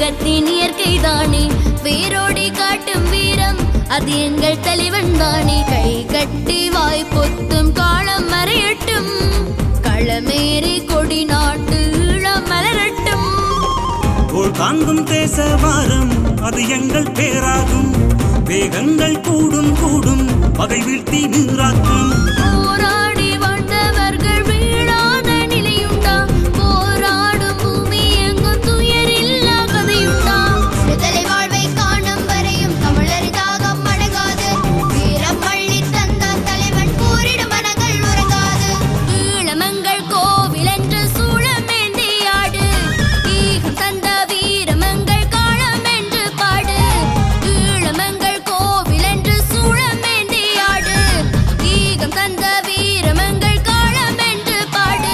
வீரத்தின் இயற்கைதானே வேரோடி காட்டும் வீரம் அது எங்கள் தலைவன் தானே கை கட்டி வாய் பொத்தும் காலம் மறையட்டும் களமேறி கொடி நாட்டு ஈழம் மலரட்டும் போல் தாங்கும் தேச வாரம் அது எங்கள் பேராகும் வேகங்கள் கூடும் கூடும் பகை வீழ்த்தி நீராக்கும் போராடி வாழ்ந்தவர்கள் வீழாத நிலையுண்டா போராடும் பூமி எங்கும் துயரில்லா கதையுண்டா விடுதலை வாழ்வை காணும் வரையும் தமிழர் தாகம் அடங்காது வீரம் பள்ளி தந்தான் தலைவன் கூறிடும் மனங்கள் உறங்காது ஈழமங்கள் கோவில் என்று சூழமேந்தி ஆடு ஈகம் தந்த வீரமங்கள் காலம் என்று பாடு ஈழமங்கள் கோவில் என்று சூழமேந்தி ஆடு ஈகம் தந்த வீரமங்கள் காலம் என்று பாடு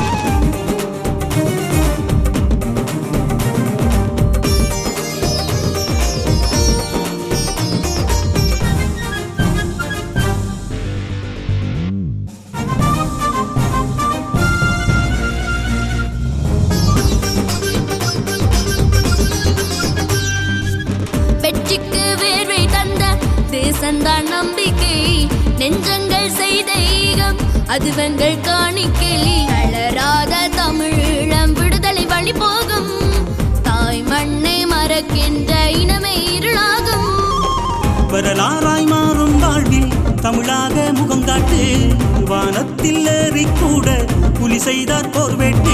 வெற்றிக்கு வேர்வை தந்த தேசந்தான் நம்பிக்கை நெஞ்சங்கள் செய்த ஈகம் அதுவங்கள் காணிக்கை அலராத தமிழம் விடுதலை வழி போகும் தாய் மண்ணை மறக்கின்ற இனமே இருளாகும் வரலாறாய் மாறும் வாழ்வில் தமிழாக முகம் காட்டு வானத்தில் ஏறி கூட புலி செய்தார் போர் வேட்டு